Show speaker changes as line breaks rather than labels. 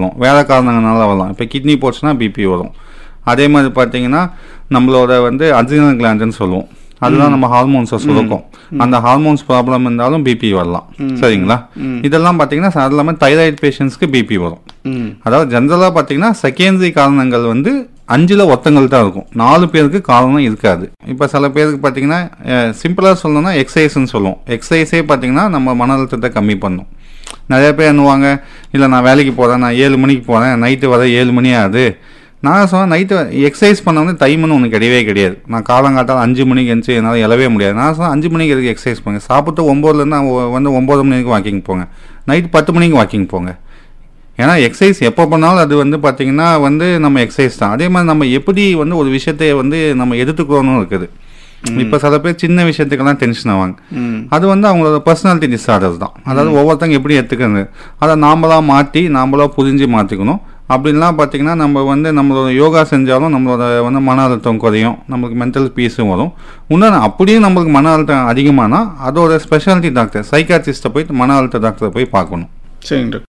வரும் வேற காரணங்களால வரலாம் இப்போ கிட்னி போச்சுன்னா பிபி வரும் அதே மாதிரி பார்த்தீங்கன்னா நம்மளோட வந்து அட்ரினல் கிளாண்டுன்னு சொல்லுவோம் அதுதான் நம்ம ஹார்மோன்ஸை சுரக்கும் அந்த ஹார்மோன்ஸ் ப்ராப்ளம் இருந்தாலும் பிபி வரலாம் சரிங்களா இதெல்லாம் பார்த்தீங்கன்னா அது இல்லாமல் தைராய்டு பேஷண்ட்ஸ்க்கு பிபி வரும்
ம்
அதாவது ஜென்ரலாக பார்த்தீங்கன்னா செகண்டரி காரணங்கள் வந்து அஞ்சில் ஒத்தங்கள் தான் இருக்கும் நாலு பேருக்கு காரணம் இருக்காது இப்போ சில பேருக்கு பார்த்தீங்கன்னா சிம்பிளாக சொல்லணும்னா எக்ஸசைஸ்னு சொல்லுவோம் எக்ஸசைஸே பார்த்தீங்கன்னா நம்ம மன அழுத்தத்தை கம்மி பண்ணும் நிறைய பேர் என்னவாங்க இல்லை நான் வேலைக்கு போகிறேன் நான் ஏழு மணிக்கு போகிறேன் நைட்டு வர ஏழு மணி ஆகுது நான் சொன்னேன் நைட்டு எக்ஸசைஸ் பண்ண வந்து டைம்னு ஒன்று கிடையவே கிடையாது நான் காலங்காட்டால் அஞ்சு மணிக்கு எழுந்துச்சு என்னால் எழவே முடியாது நான் சொன்னேன் அஞ்சு மணிக்கு எதுக்கு எக்ஸசைஸ் பண்ணுங்க சாப்பிட்டு ஒம்போதுலேருந்து வந்து ஒம்பது மணிக்கு வாக்கிங் போங்க நைட் பத்து மணிக்கு வாக்கிங் போங்க ஏன்னா எக்ஸசைஸ் எப்போ பண்ணாலும் அது வந்து பார்த்தீங்கன்னா வந்து நம்ம எக்ஸசைஸ் தான் அதே மாதிரி நம்ம எப்படி வந்து ஒரு விஷயத்தை வந்து நம்ம எடுத்துக்கணும் இருக்குது இப்போ சில பேர் சின்ன விஷயத்துக்கெல்லாம் டென்ஷன் ஆவாங்க
ம்
அது வந்து அவங்களோட பர்சனாலிட்டி டிஸார்டர்ஸ் தான் அதாவது ஒவ்வொருத்தங்க எப்படி எடுத்துக்கிறது அதை நாமளா மாற்றி நாமளா புரிஞ்சு மாற்றிக்கணும் அப்படின்லாம் பார்த்தீங்கன்னா நம்ம வந்து நம்மளோட யோகா செஞ்சாலும் நம்மளோட வந்து மன அழுத்தம் குறையும் நம்மளுக்கு மென்டல் பீஸும் வரும் இன்னொன்று அப்படியே நம்மளுக்கு மன அழுத்தம் அதிகமானா அதோட ஸ்பெஷாலிட்டி டாக்டர் சைக்காட்ரிஸ்ட்டை போயிட்டு மன அழுத்த டாக்டரை போய் பார்க்கணும்
சரிங்க டாக்டர்